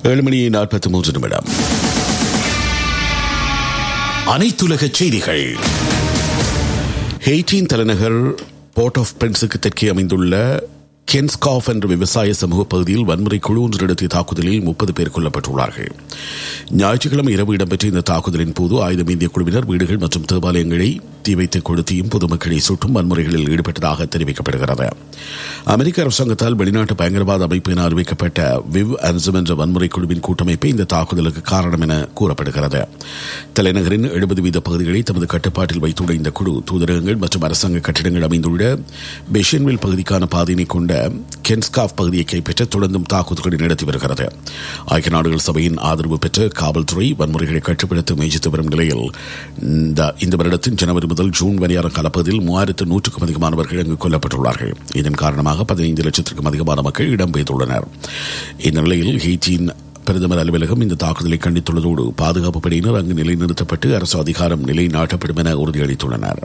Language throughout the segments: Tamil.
ஏழு மணி நாற்பத்தி மூன்று நிமிடம் அனைத்துலக செய்திகள் ஹெய்டின் தலைநகர் போர்ட் ஆஃப் பிரின்ஸுக்கு தெற்கே அமைந்துள்ள கென்ஸ்காஃப் என்ற விவசாய சமூக பகுதியில் வன்முறை குழு ஒன்று நடத்திய தாக்குதலில் முப்பது பேர் கொல்லப்பட்டுள்ளார்கள் ஞாயிற்றுக்கிழமை இரவு இடம்பெற்ற இந்த தாக்குதலின் போது ஆயுதம் இந்திய குழுவினர் வீடுகள் மற்றும் தேவாலயங்களை தீ வைத்து கொளுத்தியும் பொதுமக்களை சுட்டும் வன்முறைகளில் ஈடுபட்டதாக தெரிவிக்கப்படுகிறது அமெரிக்க அரசாங்கத்தால் வெளிநாட்டு பயங்கரவாத அமைப்பு என அறிவிக்கப்பட்ட விவ் அன்சம் என்ற வன்முறை குழுவின் கூட்டமைப்பே இந்த தாக்குதலுக்கு காரணம் என கூறப்படுகிறது தலைநகரின் எழுபது வீத பகுதிகளை தமது கட்டுப்பாட்டில் வைத்துள்ள இந்த குழு தூதரகங்கள் மற்றும் அரசாங்க கட்டிடங்கள் அமைந்துள்ள பெஷன்வில் பகுதிக்கான பாதையினை கொண்ட கென்ஸ்காஃப் பகுதியை கைப்பற்ற தொடர்ந்தும் தாக்குதல்களை நடத்தி வருகிறது ஐக்கிய நாடுகள் சபையின் ஆதரவு பெற்ற காவல்துறை வன்முறைகளை கட்டுப்படுத்த முயற்சித்து வரும் நிலையில் இந்த வருடத்தின் ஜனவரி முதல் ஜூன் வரையான காலப்பகுதியில் மூவாயிரத்து நூற்றுக்கும் அதிகமானவர்கள் அங்கு கொல்லப்பட்டுள்ளார்கள் இதன் காரணமாக பதினைந்து லட்சத்திற்கும் அதிகமான மக்கள் இடம்பெயர்ந்துள்ளனர் இந்நிலையில் ஹெய்டியின் பிரதமர் அலுவலகம் இந்த தாக்குதலை கண்டித்துள்ளதோடு பாதுகாப்பு படையினர் அங்கு நிலைநிறுத்தப்பட்டு அரசு அதிகாரம் நிலைநாட்டப்படும் என உறுதியளித்துள்ளனர்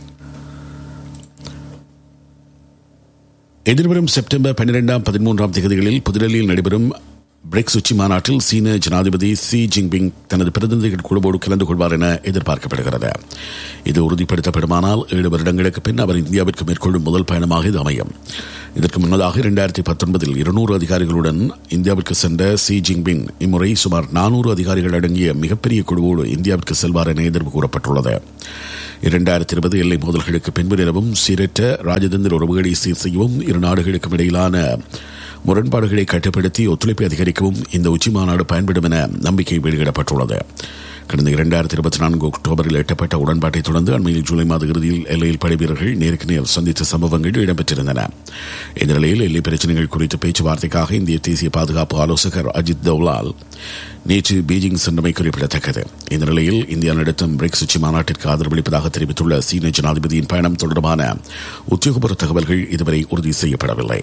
எதிர்வரும் செப்டம்பர் பன்னிரெண்டாம் பதிமூன்றாம் தேதிகளில் புதுடெல்லியில் நடைபெறும் பிரிக்ஸ் உச்சி மாநாட்டில் சீன ஜனாதிபதி சி ஜின்பிங் தனது பிரதிநிதிகள் குழுவோடு கலந்து கொள்வார் என எதிர்பார்க்கப்படுகிறது இது உறுதிப்படுத்தப்படுமானால் ஏழு வருடங்களுக்கு பின் அவர் இந்தியாவிற்கு மேற்கொள்ளும் முதல் பயணமாக இது அமையும் இதற்கு முன்னதாக இரண்டாயிரத்தி பத்தொன்பதில் இருநூறு அதிகாரிகளுடன் இந்தியாவிற்கு சென்ற சி ஜின்பிங் இம்முறை சுமார் நானூறு அதிகாரிகள் அடங்கிய மிகப்பெரிய குழுவோடு இந்தியாவிற்கு செல்வார் என எதிர்ப்பு கூறப்பட்டுள்ளது இரண்டாயிரத்தி இருபது எல்லை மோதல்களுக்கு பின்பு நிலவும் சீரற்ற ராஜதந்திர உறவுகளை சீர் செய்யவும் இரு நாடுகளுக்கும் இடையிலான முரண்பாடுகளை கட்டுப்படுத்தி ஒத்துழைப்பை அதிகரிக்கவும் இந்த உச்சி மாநாடு பயன்படும் என நம்பிக்கை வெளியிடப்பட்டுள்ளது கடந்த இரண்டாயிரத்தி இருபத்தி நான்கு அக்டோபரில் எட்டப்பட்ட உடன்பாட்டை தொடர்ந்து அண்மையில் ஜூலை மாத இறுதியில் எல்லையில் படை வீரர்கள் நேருக்கு நேர் சந்தித்த சம்பவங்கள் இடம்பெற்றிருந்தன இந்த நிலையில் எல்லை பிரச்சினைகள் குறித்து பேச்சுவார்த்தைக்காக இந்திய தேசிய பாதுகாப்பு ஆலோசகர் அஜித் தௌலால் நேற்று பீஜிங் சென்றமை குறிப்பிடத்தக்கது இந்த நிலையில் இந்தியா நடத்தும் பிரிக்ஸ் உச்சி மாநாட்டிற்கு ஆதரவளிப்பதாக தெரிவித்துள்ள சீன ஜனாதிபதியின் பயணம் தொடர்பான உத்தியோகபூர்வ தகவல்கள் இதுவரை உறுதி செய்யப்படவில்லை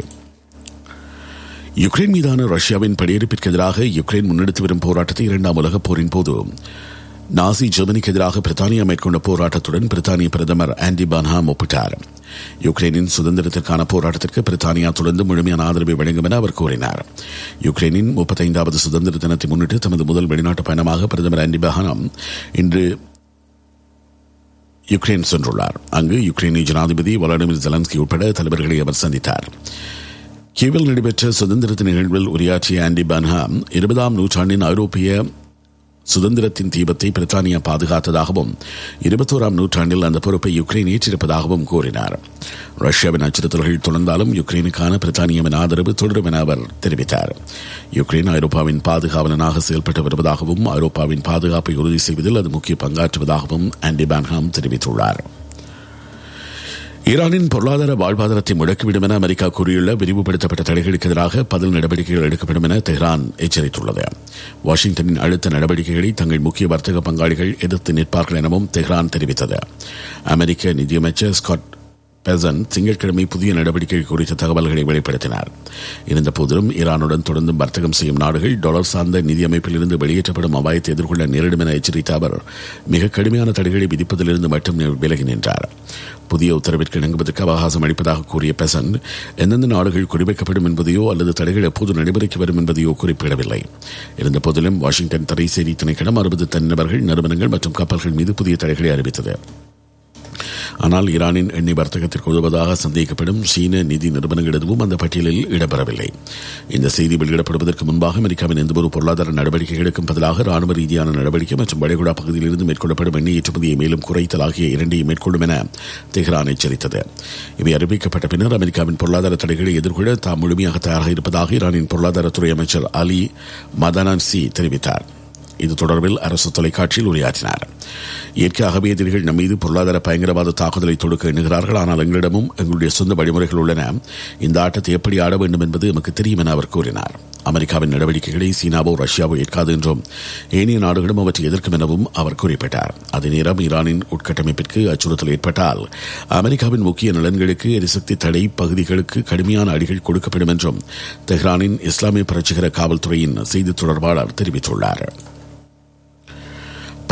யுக்ரைன் மீதான ரஷ்யாவின் படையெடுப்பிற்கு எதிராக யுக்ரைன் முன்னெடுத்து வரும் போராட்டத்தை இரண்டாம் உலகப் போரின் போது நாசி ஜெர்மனிக்கு எதிராக பிரித்தானியா மேற்கொண்ட போராட்டத்துடன் பிரித்தானிய பிரதமர் ஆண்டி பான்ஹாம் ஒப்பிட்டார் யுக்ரைனின் சுதந்திரத்திற்கான போராட்டத்திற்கு பிரித்தானியா தொடர்ந்து முழுமையான ஆதரவை வழங்கும் என அவர் கூறினார் யுக்ரைனின் முப்பத்தைந்தாவது சுதந்திர தினத்தை முன்னிட்டு தமது முதல் வெளிநாட்டு பயணமாக பிரதமர் ஆண்டி பஹானம் இன்று யுக்ரைன் சென்றுள்ளார் அங்கு யுக்ரைனிய ஜனாதிபதி வளாடிமிர் ஜெலன்ஸ்கி உட்பட தலைவர்களை அவர் சந்தித்தார் கீவில் நடைபெற்ற சுதந்திரத்தின் நிகழ்வில் உரையாற்றிய ஆண்டி பன்ஹாம் இருபதாம் நூற்றாண்டின் ஐரோப்பிய சுதந்திரத்தின் தீபத்தை பிரித்தானியா பாதுகாத்ததாகவும் இருபத்தோராம் நூற்றாண்டில் அந்த பொறுப்பை யுக்ரைன் ஏற்றிருப்பதாகவும் கூறினார் ரஷ்யாவின் அச்சுறுத்தல்கள் தொடர்ந்தாலும் யுக்ரைனுக்கான பிரித்தானியாவின் ஆதரவு தொடரும் என அவர் தெரிவித்தார் யுக்ரைன் ஐரோப்பாவின் பாதுகாவலனாக செயல்பட்டு வருவதாகவும் ஐரோப்பாவின் பாதுகாப்பை உறுதி செய்வதில் அது முக்கிய பங்காற்றுவதாகவும் ஆண்டி பான்ஹாம் தெரிவித்துள்ளார் ஈரானின் பொருளாதார வாழ்வாதாரத்தை முடக்கிவிடும் என அமெரிக்கா கூறியுள்ள விரிவுபடுத்தப்பட்ட தடைகளுக்கு எதிராக பதில் நடவடிக்கைகள் எடுக்கப்படும் என தெஹ்ரான் எச்சரித்துள்ளது வாஷிங்டனின் அழுத்த நடவடிக்கைகளை தங்கள் முக்கிய வர்த்தக பங்காளிகள் எதிர்த்து நிற்பார்கள் எனவும் தெஹ்ரான் தெரிவித்தது அமெரிக்க நிதியமைச்சர் ஸ்காட் பெசன் திங்கட்கிழமை புதிய நடவடிக்கைகள் குறித்த தகவல்களை வெளிப்படுத்தினார் இருந்த போதிலும் ஈரானுடன் தொடர்ந்து வர்த்தகம் செய்யும் நாடுகள் டாலர் சார்ந்த நிதி அமைப்பிலிருந்து வெளியேற்றப்படும் அபாயத்தை எதிர்கொள்ள நேரிடும் என எச்சரித்த அவர் மிக கடுமையான தடைகளை விதிப்பதிலிருந்து மட்டும் விலகி நின்றார் புதிய உத்தரவிற்கு இணங்குவதற்கு அவகாசம் அளிப்பதாக கூறிய பெசன் எந்தெந்த நாடுகள் குறிவைக்கப்படும் என்பதையோ அல்லது தடைகள் எப்போது நடைமுறைக்கு வரும் என்பதையோ குறிப்பிடவில்லை இருந்த போதிலும் வாஷிங்டன் தடை செய்தி திணைக்களம் அறுபது தனிநபர்கள் நிறுவனங்கள் மற்றும் கப்பல்கள் மீது புதிய தடைகளை அறிவித்தது ஆனால் ஈரானின் எண்ணெய் வர்த்தகத்திற்கு உதவுவதாக சந்தேகிக்கப்படும் சீன நிதி நிறுவனங்கள் எதுவும் அந்த பட்டியலில் இடம்பெறவில்லை இந்த செய்தி வெளியிடப்படுவதற்கு முன்பாக அமெரிக்காவின் எந்தவொரு பொருளாதார நடவடிக்கைகளுக்கும் பதிலாக ராணுவ ரீதியான நடவடிக்கை மற்றும் வளைகுடா பகுதியிலிருந்து மேற்கொள்ளப்படும் எண்ணெய் ஏற்றுமதியை மேலும் குறைத்தல் ஆகிய இரண்டையும் மேற்கொள்ளும் என தெஹ்ரான் எச்சரித்தது இவை அறிவிக்கப்பட்ட பின்னர் அமெரிக்காவின் பொருளாதார தடைகளை எதிர்கொள்ள தாம் முழுமையாக தயாராக இருப்பதாக ஈரானின் பொருளாதாரத்துறை அமைச்சர் அலி மதனான்சி தெரிவித்தார் இது தொடர்பில் அரசு தொலைக்காட்சியில் உரையாற்றினார் இயற்கையாகவே எதிரிகள் நம் மீது பொருளாதார பயங்கரவாத தாக்குதலை தொடுக்க எண்ணுகிறார்கள் ஆனால் எங்களிடமும் எங்களுடைய சொந்த வழிமுறைகள் உள்ளன இந்த ஆட்டத்தை எப்படி ஆட வேண்டும் என்பது நமக்கு தெரியும் என அவர் கூறினார் அமெரிக்காவின் நடவடிக்கைகளை சீனாவோ ரஷ்யாவோ ஏற்காது என்றும் ஏனைய நாடுகளும் அவற்றை எதிர்க்கும் எனவும் அவர் குறிப்பிட்டார் அதே நேரம் ஈரானின் உட்கட்டமைப்பிற்கு அச்சுறுத்தல் ஏற்பட்டால் அமெரிக்காவின் முக்கிய நலன்களுக்கு எரிசக்தி தடை பகுதிகளுக்கு கடுமையான அடிகள் கொடுக்கப்படும் என்றும் தெஹ்ரானின் இஸ்லாமிய புரட்சிகர காவல்துறையின் செய்தி தொடர்பாளர் தெரிவித்துள்ளார்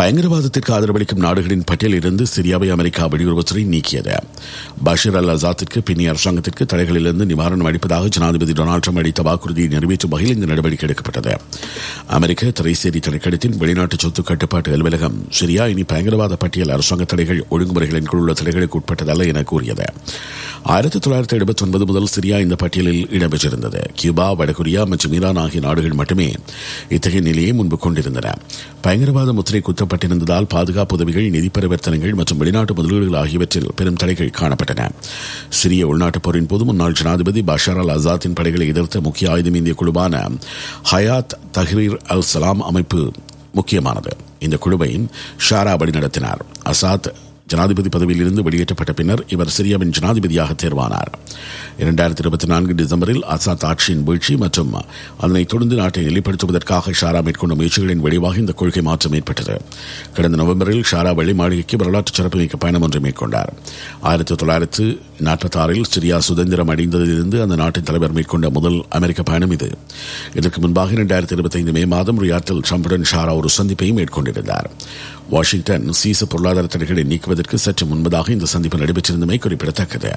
பயங்கரவாதத்திற்கு ஆதரவளிக்கும் நாடுகளின் பட்டியலில் இருந்து சிரியாவை அமெரிக்கா வெளியுறவுத்துறை நீக்கியது பஷீர் அல் அசாத்திற்கு பின்னிய அரசாங்கத்திற்கு தடைகளிலிருந்து நிவாரணம் அளிப்பதாக ஜனாதிபதி டொனால்டு ட்ரம்ப் அளித்த வாக்குறுதியை நிறைவேற்றும் வகையில் இந்த நடவடிக்கை எடுக்கப்பட்டது அமெரிக்க திரைசேரி திணைக்களத்தின் வெளிநாட்டு சொத்து கட்டுப்பாட்டு அலுவலகம் சிரியா இனி பயங்கரவாத பட்டியல் அரசாங்க தடைகள் ஒழுங்குமுறைகளின் கீழ் உள்ள தடைகளுக்கு உட்பட்டதல்ல என கூறியது ஆயிரத்தி தொள்ளாயிரத்தி எழுபத்தி ஒன்பது முதல் சிரியா இந்த பட்டியலில் இடம்பெற்றிருந்தது கியூபா வடகொரியா மற்றும் ஈரான் ஆகிய நாடுகள் மட்டுமே இத்தகைய நிலையை முன்பு கொண்டிருந்தன பயங்கரவாத முத்திரை குத்தப்பட்டிருந்ததால் பாதுகாப்பு உதவிகள் நிதி பரிவர்த்தனைகள் மற்றும் வெளிநாட்டு முதலீடுகள் ஆகியவற்றில் பெரும் தடைகள் காணப்பட்டன சிரிய உள்நாட்டுப் போரின் போது முன்னாள் ஜனாதிபதி பஷார் அல் அசாத்தின் படைகளை எதிர்த்த முக்கிய ஆயுதம் இந்திய குழுவான ஹயாத் தஹ்ரீர் அல் சலாம் அமைப்பு முக்கியமானது இந்த குழுவை ஷாரா வழிநடத்தினார் அசாத் ஜனாதிபதி பதவியில் இருந்து வெளியேற்றப்பட்ட பின்னர் இவர் சிரியாவின் ஜனாதிபதியாக தேர்வானார் இரண்டாயிரத்தி இருபத்தி நான்கு டிசம்பரில் அசாத் ஆட்சியின் வீழ்ச்சி மற்றும் அதனைத் தொடர்ந்து நாட்டை நிலைப்படுத்துவதற்காக ஷாரா மேற்கொண்ட முயற்சிகளின் விளைவாக இந்த கொள்கை மாற்றம் ஏற்பட்டது கடந்த நவம்பரில் ஷாரா வெள்ளி மாளிகைக்கு வரலாற்று சிறப்புமிக்க பயணம் ஒன்றை மேற்கொண்டார் ஆயிரத்தி தொள்ளாயிரத்து நாற்பத்தி ஆறில் சிரியா சுதந்திரம் அடைந்ததிலிருந்து அந்த நாட்டின் தலைவர் மேற்கொண்ட முதல் அமெரிக்க பயணம் இது இதற்கு முன்பாக இரண்டாயிரத்தி இருபத்தைந்து மே மாதம் ரியாத்தில் ட்ரம்புடன் ஷாரா ஒரு சந்திப்பையும் மேற்கொண்டிருந்தார் வாஷிங்டன் சீச பொருளாதார தடைகளை நீக்குவதற்கு சற்று முன்பதாக இந்த சந்திப்பு நடைபெற்றிருந்தமை குறிப்பிடத்தக்கது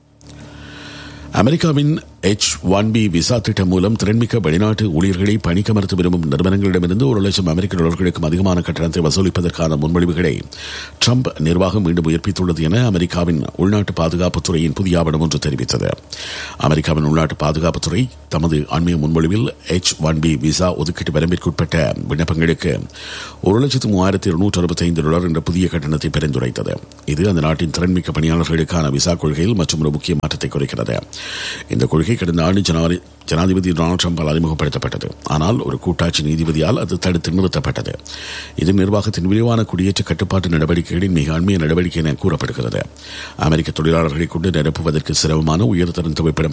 அமெரிக்காவின் எச் ஒன் பி விசா திட்டம் மூலம் திறன்மிக்க வெளிநாட்டு ஊழியர்களை பணிக்கமர்த்த விரும்பும் நிறுவனங்களிடமிருந்து ஒரு லட்சம் அமெரிக்க டாலர்களுக்கும் அதிகமான கட்டணத்தை வசூலிப்பதற்கான முன்மொழிவுகளை ட்ரம்ப் நிர்வாகம் மீண்டும் உயர்ப்பித்துள்ளது என அமெரிக்காவின் உள்நாட்டு பாதுகாப்புத்துறையின் புதிய ஆவணம் ஒன்று தெரிவித்தது அமெரிக்காவின் உள்நாட்டு பாதுகாப்புத்துறை தமது அண்மைய முன்மொழிவில் எச் ஒன் பி விசா ஒதுக்கீட்டு வரம்பிற்குட்பட்ட விண்ணப்பங்களுக்கு ஒரு லட்சத்து மூவாயிரத்தி இருநூற்று அறுபத்தைந்து டாலர் என்ற புதிய கட்டணத்தை பரிந்துரைத்தது இது அந்த நாட்டின் திறன்மிக்க பணியாளர்களுக்கான விசா கொள்கையில் மற்றும் ஒரு முக்கிய மாற்றத்தை குறைக்கிறது இந்த கொள்கை கடந்த ஆண்டு ஜனவரி ஜனாதிபதி டொனால்டு ட்ரம்பால் அறிமுகப்படுத்தப்பட்டது ஆனால் ஒரு கூட்டாட்சி நீதிபதியால் அது தடுத்து நிறுத்தப்பட்டது இது நிர்வாகத்தின் விரிவான குடியேற்ற கட்டுப்பாட்டு நடவடிக்கைகளின் மிக அண்மைய நடவடிக்கை என கூறப்படுகிறது அமெரிக்க தொழிலாளர்களை கொண்டு நிரப்புவதற்கு சிரமமான உயர்தரம் தேவைப்படும்